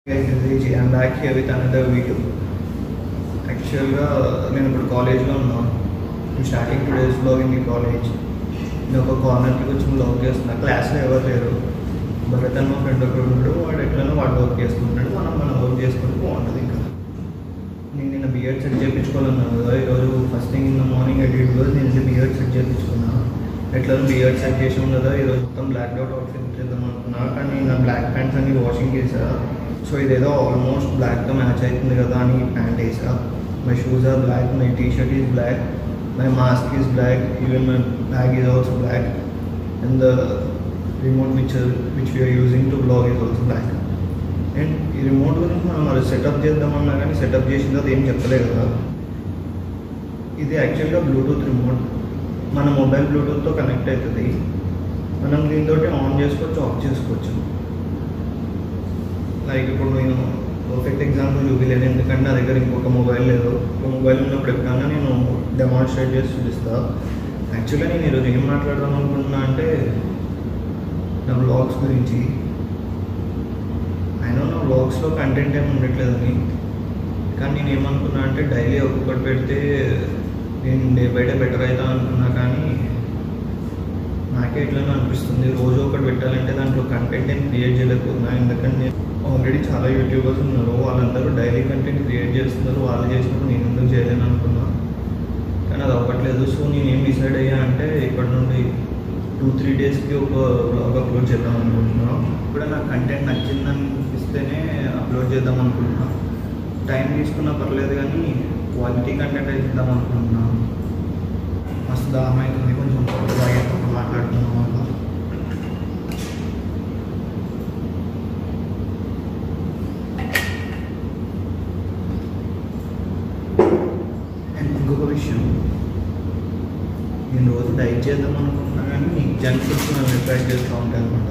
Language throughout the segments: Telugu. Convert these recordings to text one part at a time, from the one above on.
Guys, I'm back here with another video. యాక్చువల్గా నేను ఇప్పుడు కాలేజ్లో ఉన్నాను నేను starting two days vlog in the college నేను ఒక కార్నర్కి వచ్చి బ్లాగ్ చేస్తున్నా క్లాస్లో ఎవరు లేరు భరత్ అని మా ఫ్రెండ్ ఒకడు ఉన్నాడు వాడు ఎట్లనో వాడు వర్క్ చేసుకుంటున్నాడు మనం మనం వర్క్ చేసుకుంటే బాగుంటుంది ఇంకా నేను నిన్న బిఎడ్ సెట్ చేయించుకోవాలన్నాను కదా ఈరోజు first thing in the morning edit కూడా నేను బిఎడ్ సెట్ చేయించుకున్నాను ఎట్లా బిఎడ్ సెట్ చేసాం కదా ఈరోజు మొత్తం బ్లాక్ అవుట్ అవుట్ఫిట్ చేద్దాం అనుకున్నా కానీ నా బ్లాక్ ప్యాంట్స్ అన్ని వాషింగ్ చేసా సో ఇదేదో ఆల్మోస్ట్ బ్లాక్తో మ్యాచ్ అవుతుంది కదా అని ప్యాంట్ వేసా my shoes are black my T shirt is black my mask is black even my bag is also black and the remote which which we're using to vlog is also black and ఈ రిమోట్ గురించి మనం మరి సెటప్ చేద్దామన్నా కానీ సెటప్ చేసిన తర్వాత ఏం చెప్పలేదు కదా ఇది యాక్చువల్గా బ్లూటూత్ రిమోట్ మన మొబైల్ బ్లూటూత్తో కనెక్ట్ అవుతుంది మనం దీంతో ఆన్ చేసుకోవచ్చు ఆఫ్ చేసుకోవచ్చు లైక్ ఇప్పుడు నేను పర్ఫెక్ట్ ఎగ్జాంపుల్ చూపించలేదు ఎందుకంటే నా దగ్గర ఇంకొక మొబైల్ లేదు ఒక మొబైల్ ఉన్నప్పుడు ఎప్పుడన్నా నేను డెమాన్స్ట్రేట్ చేసి చూపిస్తా యాక్చువల్గా నేను ఈరోజు ఏం మాట్లాడదాం అనుకుంటున్నా అంటే నా బ్లాగ్స్ గురించి అయినా నా బ్లాగ్స్లో కంటెంట్ ఏమి ఉండట్లేదని కానీ నేను ఏమనుకున్నా అంటే డైలీ ఒక్కొక్కటి పెడితే నేను డే బై డే బెటర్ అవుతా అనుకున్నా కానీ నాకే ఎట్లనో అనిపిస్తుంది రోజు ఒకటి పెట్టాలంటే దాంట్లో కంటెంట్ ఏం క్రియేట్ చేయలేకపోతున్నా ఎందుకంటే నేను ఆల్రెడీ చాలా యూట్యూబర్స్ ఉన్నారు వాళ్ళందరూ డైలీ కంటెంట్ క్రియేట్ చేస్తున్నారు వాళ్ళు చేసినప్పుడు నేను ఎందుకు చేయలేను అనుకున్నా కానీ అది అవ్వట్లేదు సో నేను ఏం డిసైడ్ అయ్యా అంటే ఇప్పటి నుండి టూ త్రీ డేస్కి ఒక బ్లాగ్ అప్లోడ్ చేద్దాం అనుకుంటున్నాను ఇప్పుడు నాకు కంటెంట్ నచ్చిందని అనిపిస్తేనే అప్లోడ్ చేద్దాం అనుకుంటున్నాను టైం తీసుకున్నా పర్లేదు కానీ క్వాలిటీ కంటెంట్ అయితే ఇద్దాం అనుకుంటున్నాను మస్తు దాహం అవుతుంది కొంచెం తాగేటప్పుడు మాట్లాడుతున్నాం వల్ల అండ్ ఇంకొక విషయం నేను రోజు డైట్ చేద్దాం అనుకుంటున్నా కానీ జంక్ ఫుడ్స్ నన్ను అట్రాక్ట్ చేస్తూ ఉంటాయి అనమాట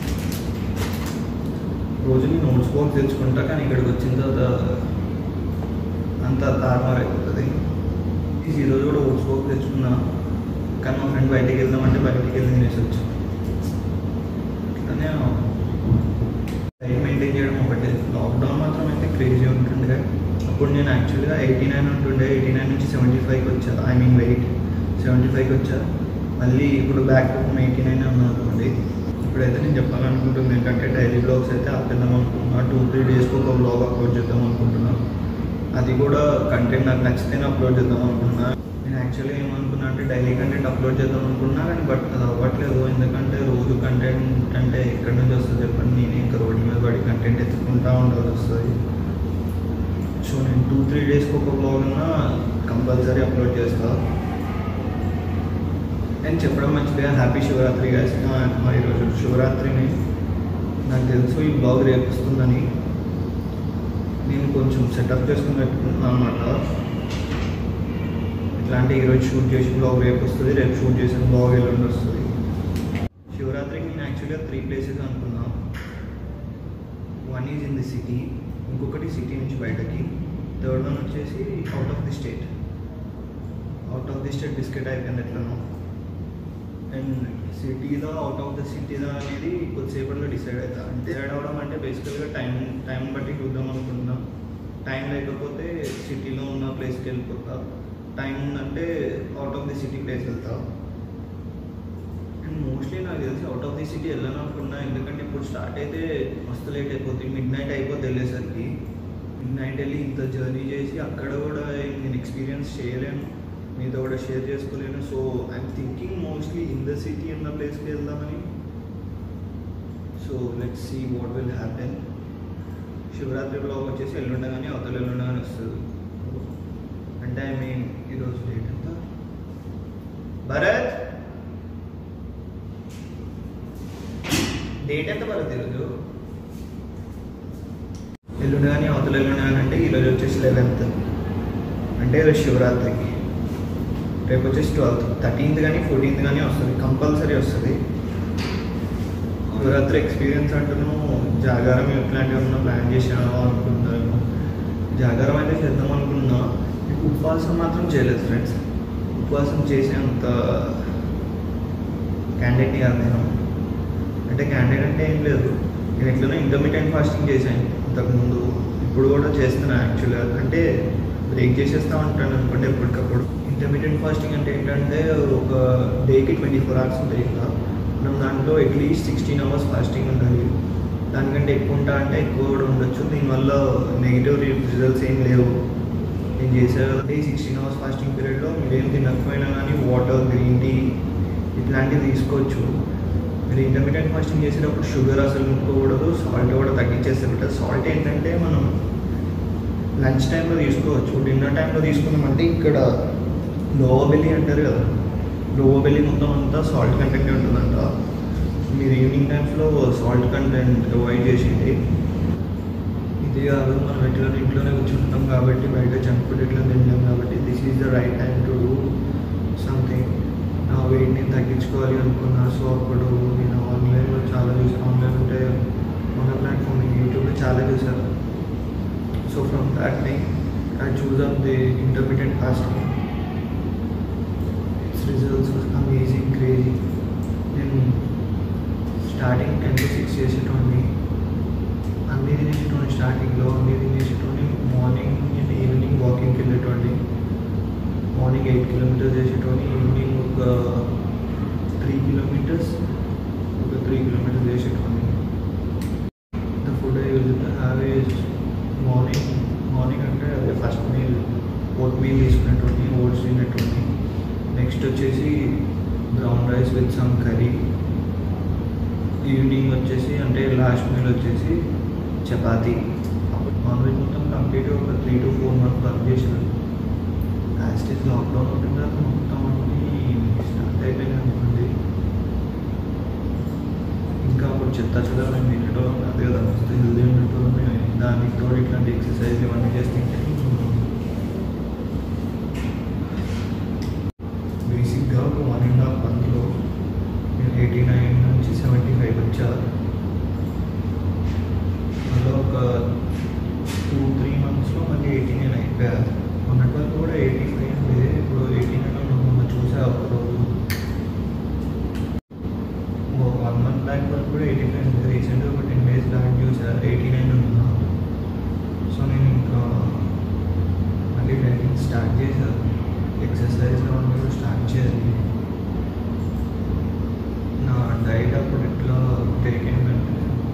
రోజు నేను నోట్స్ బాక్స్ తెచ్చుకుంటా కానీ ఇక్కడికి వచ్చిన తర్వాత అంత తారుమారు అయిపోతుంది ఈరోజు కూడా ఓట్స్ బాక్స్ తెచ్చుకున్నా కానీ మా ఫ్రెండ్ బయటికి వెళ్దామంటే బయటికి వెళ్ళి తినేసి వచ్చు అట్లనే డైట్ మెయింటైన్ చేయడం ఒకటి లాక్డౌన్ మాత్రం అయితే క్రేజీ ఉంటుండే అప్పుడు నేను యాక్చువల్గా ఎయిటీ నైన్ ఉంటుండే ఎయిటీ నైన్ నుంచి సెవెంటీ ఫైవ్కి వచ్చా ఐ మీన్ వెయిట్ సెవెంటీ ఫైవ్కి వచ్చా మళ్ళీ ఇప్పుడు బ్యాక్ టు ఎయిటీ నైన్ ఉన్నాను అనుకోండి ఇప్పుడైతే నేను చెప్పాలనుకుంటుంది ఏంటంటే డైలీ బ్లాగ్స్ అయితే ఆపేద్దాం అనుకుంటున్నా టూ త్రీ డేస్కి ఒక బ్లాగ్ అప్లోడ్ చేద్దాం అనుకుంటున్నా అది కూడా కంటెంట్ నాకు నచ్చితేనే అప్లోడ్ చేద్దాం అనుకున్నా నేను యాక్చువల్లీ ఏమనుకున్నా అంటే డైలీ కంటెంట్ అప్లోడ్ చేద్దాం అనుకున్నా కానీ బట్ అది అవ్వట్లేదు ఎందుకంటే రోజు కంటెంట్ అంటే ఎక్కడి నుంచి వస్తుంది చెప్పండి నేను ఇంకా రోడ్డు మీద పడి కంటెంట్ ఎత్తుకుంటా ఉండాల్సి వస్తుంది సో నేను టూ త్రీ డేస్కి ఒక బ్లాగ్ అన్నా కంపల్సరీ అప్లోడ్ చేస్తా నేను చెప్పడం మంచిదిగా హ్యాపీ శివరాత్రి గాయస్ మా ఈరోజు శివరాత్రిని నాకు తెలుసు ఈ బ్లాగ్ రేపు వస్తుందని నేను కొంచెం సెటప్ చేసుకుని పెట్టుకుంటున్నాను అనమాట ఇట్లాంటి ఈరోజు షూట్ చేసి బ్లాగ్ రేపు వస్తుంది రేపు షూట్ చేసిన బ్లాగ్ ఎల్లుండి వస్తుంది శివరాత్రికి నేను యాక్చువల్గా త్రీ ప్లేసెస్ అనుకున్నా one is in the city ఇంకొకటి సిటీ నుంచి బయటకి థర్డ్ వన్ వచ్చేసి out of the state out of the state biscuit అయిపోయింది ఎట్లనో అండ్ సిటీలో అవుట్ ఆఫ్ ద సిటీలో అనేది కొద్దిసేపట్లో డిసైడ్ అవుతా డిసైడ్ అవ్వడం అంటే బేసికల్గా టైం టైం బట్టి చూద్దాం అనుకుంటున్నా టైం లేకపోతే సిటీలో ఉన్న ప్లేస్కి వెళ్ళిపోతా టైం ఉందంటే out of the city place వెళ్తా అండ్ మోస్ట్లీ నాకు తెలిసి అవుట్ ఆఫ్ ది సిటీ వెళ్ళాను అనుకున్నా ఎందుకంటే ఇప్పుడు స్టార్ట్ అయితే మస్తు లేట్ అయిపోతుంది మిడ్ నైట్ అయిపోతే వెళ్ళేసరికి మిడ్ నైట్ వెళ్ళి ఇంత జర్నీ చేసి అక్కడ కూడా నేను ఎక్స్పీరియన్స్ చేయలేను మీతో కూడా షేర్ చేసుకోలేను so I'm thinking mostly in the city అన్న ప్లేస్కి వెళ్దామని so let's see what will happen Shivaratri vlog వచ్చేసి ఎల్లుండగానే అవతల ఎల్లుండగానే వస్తుంది అంటే ఐ మీన్ ఈరోజు డేట్ ఎంత భరత్ డేట్ ఎంత భరత్ ఈరోజు ఎల్లుండగానే అవతల ఎల్లుండగానే అంటే ఈరోజు వచ్చేసి లెవెన్త్ అంటే ఈరోజు శివరాత్రికి రేపు వచ్చేసి ట్వెల్త్ థర్టీన్త్ కానీ ఫోర్టీన్త్ కానీ వస్తుంది కంపల్సరీ వస్తుంది శివరాత్రి ఎక్స్పీరియన్స్ అంటున్నాను జాగారం ఎట్లాంటివి ఏమన్నా ప్లాన్ చేసాను అనుకుంటున్నాను జాగారం అయితే చేద్దాం అనుకున్నా ఉపవాసం మాత్రం చేయలేదు ఫ్రెండ్స్ ఉపవాసం చేసేంత క్యాండిడేట్ కాదు నేను అంటే క్యాండిడేట్ అంటే ఏం లేదు నేను ఎట్లనో ఇంటర్మీడియట్ ఫాస్టింగ్ చేశాను అంత ఇంతకుముందు ఇప్పుడు కూడా చేస్తున్నా యాక్చువల్గా అంటే బ్రేక్ చేసేస్తా ఉంటాను అనుకోండి ఎప్పటికప్పుడు ఇంటర్మీడియట్ ఫాస్టింగ్ అంటే ఏంటంటే ఒక డేకి ట్వంటీ ఫోర్ అవర్స్ ఉంటాయి ఇంకా మనం దాంట్లో అట్లీస్ట్ సిక్స్టీన్ అవర్స్ ఫాస్టింగ్ ఉండాలి దానికంటే ఎక్కువ ఉంటా అంటే ఎక్కువ కూడా ఉండొచ్చు దీనివల్ల నెగిటివ్ రిజల్ట్స్ ఏం లేవు నేను చేసేది సిక్స్టీన్ అవర్స్ ఫాస్టింగ్ పీరియడ్లో మీరు ఏం తినకపోయినా కానీ వాటర్ గ్రీన్ టీ ఇట్లాంటివి తీసుకోవచ్చు మీరు ఇంటర్మీడియట్ ఫాస్టింగ్ చేసేటప్పుడు షుగర్ అసలు ముట్టుకోకూడదు సాల్ట్ కూడా తగ్గించేస్తే బెటర్ సాల్ట్ ఏంటంటే మనం లంచ్ టైంలో తీసుకోవచ్చు డిన్నర్ టైంలో తీసుకున్నామంటే ఇక్కడ లోవర్ బెల్లి అంటారు కదా లోవర్ బెల్లి మొత్తం అంతా సాల్ట్ కంటెంట్ ఉంటుందంట మీరు ఈవినింగ్ టైమ్స్లో సాల్ట్ కంటెంట్ అవాయిడ్ చేసింది ఇది కాదు మనం ఎట్లా ఇంట్లోనే కూర్చుంటాం కాబట్టి బయట జంక్ ఫుడ్ ఎట్లా తింటాం కాబట్టి this is the right time to do something నా వెయిట్ని తగ్గించుకోవాలి అనుకున్నా సో అప్పుడు నేను ఆన్లైన్లో చాలా చూసాను ఆన్లైన్ అంటే మన ప్లాట్ఫామ్ యూట్యూబ్లో చాలా చూసాను so from that thing I choose up the intermediate fasting it's results amazing crazy నేను స్టార్టింగ్ టెన్ టు సిక్స్ చేసేటోని అన్నీ తినేసేటోని స్టార్టింగ్లో అన్నీ తినేసేటోని మార్నింగ్ అండ్ ఈవినింగ్ వాకింగ్కి వెళ్ళేటోని మార్నింగ్ ఎయిట్ కిలోమీటర్స్ చేసేటోని ఈవినింగ్ ఒక త్రీ కిలోమీటర్స్ ఒక త్రీ కిలోమీటర్స్ చేసేటోని the food I use have is morning morning అంటే అదే ఫస్ట్ మీల్ ఓట్ మీల్ తీసుకునేటోని ఓట్స్ తినేటోని నెక్స్ట్ వచ్చేసి brown rice with some curry evening వచ్చేసి అంటే లాస్ట్ మీల్ వచ్చేసి చపాతీ అప్పుడు నాన్ వెజ్ మొత్తం కంప్లీట్గా ఒక three to four months work చేశాను లాస్ట్ ఇస్ లాక్డౌన్ ఉంటుంది కదా మొత్తం అన్ని స్టార్ట్ అయిపోయినాయి అనుకోండి ఇంకా అప్పుడు చెత్త చెత్త మేము తినేటోళ్ళం కాదు కదా మస్తు హెల్దీ ఉండేటోళ్ళం మేము దానికి తోడు ఇట్లాంటి ఎక్సర్సైజ్ ఇవన్నీ చేస్తుంటే బేసిక్గా ఒక వన్ అండ్ హాఫ్ మంత్లో నేను ఎయిటీ నైన్ నుంచి సెవెంటీ ఫైవ్ వచ్చాను మళ్ళీ ఒక టూ త్రీ మంత్స్లో మళ్ళీ ఎయిటీ నైన్ అయిపోయారు మొన్నటి వరకు కూడా ఎయిటీ ఫైవ్ ఉంది ఇప్పుడు ఎయిటీ నైన్ మొన్న చూసా ఒక రోజు వన్ మంత్ బ్యాక్ వరకు కూడా ఎయిటీ ఫైవ్ ఉంది రీసెంట్గా ఒక టెన్ డేస్ బ్యాక్ చూసా ఎయిటీ నైన్ ఉన్నా సో నేను ఇంకా మళ్ళీ డైటింగ్ స్టార్ట్ చేశాను ఎక్సర్సైజ్ కూడా స్టార్ట్ చేయాలి నా డైట్ అప్పుడు ఎట్లా పెరిగిందంటే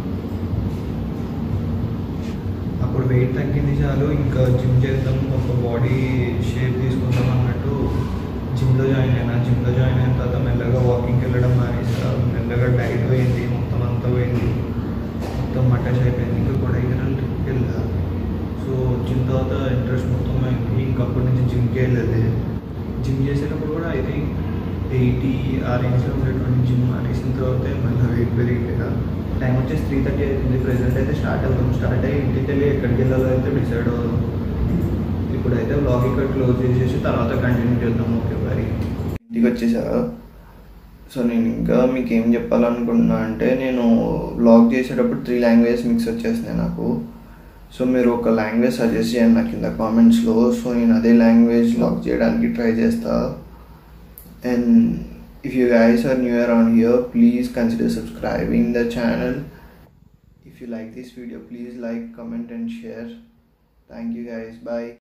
అప్పుడు వెయిట్ తగ్గింది చాలు ఇంకా జిమ్ చేద్దాం ఒక బాడీ షేప్ తీసుకుందాం అన్నట్టు జిమ్లో జాయిన్ అయినా జిమ్లో జాయిన్ అయిన తర్వాత మెల్లగా వాకింగ్కి వెళ్ళడం మానేసా మెల్లగా డైట్ పోయింది మొత్తం అంతా పోయింది మొత్తం మటాష్ అయిపోయింది ఇంకా కొడైకెనాల్ ట్రిప్కి వెళ్ళా సో వచ్చిన తర్వాత ఇంట్రెస్ట్ మొత్తం అయింది ఇంకప్పటి నుంచి జిమ్కి వెళ్ళేది జిమ్ చేసేటప్పుడు కూడా ఐ థింక్ ఎయిటీ ఆ రేంజ్లో ఉండేటువంటి జిమ్ అనేసిన తర్వాత మళ్ళీ వెయిట్ పెరిగింది కదా టైం వచ్చేసి త్రీ థర్టీ అవుతుంది ప్రెసెంట్ అయితే స్టార్ట్ అవుతాం స్టార్ట్ అయ్యి ఇంటికి వెళ్ళి ఎక్కడికి వెళ్ళాలో అయితే డిసైడ్ అవుదాం ఇప్పుడైతే బ్లాగ్ ఇక్కడ క్లోజ్ చేసేసి తర్వాత కంటిన్యూ చేద్దాం ఓకే మరి ఇంటికి వచ్చేసా సో నేను ఇంకా మీకు ఏం చెప్పాలనుకుంటున్నా అంటే నేను బ్లాగ్ చేసేటప్పుడు త్రీ లాంగ్వేజెస్ మిక్స్ వచ్చేసినాయి నాకు సో మీరు ఒక లాంగ్వేజ్ సజెస్ట్ చేయండి నాకు కింద కామెంట్స్లో సో నేను అదే లాంగ్వేజ్ లాగ్ చేయడానికి ట్రై చేస్తా and if you guys are new around here please consider subscribing the channel if you like this video please like comment and share thank you guys bye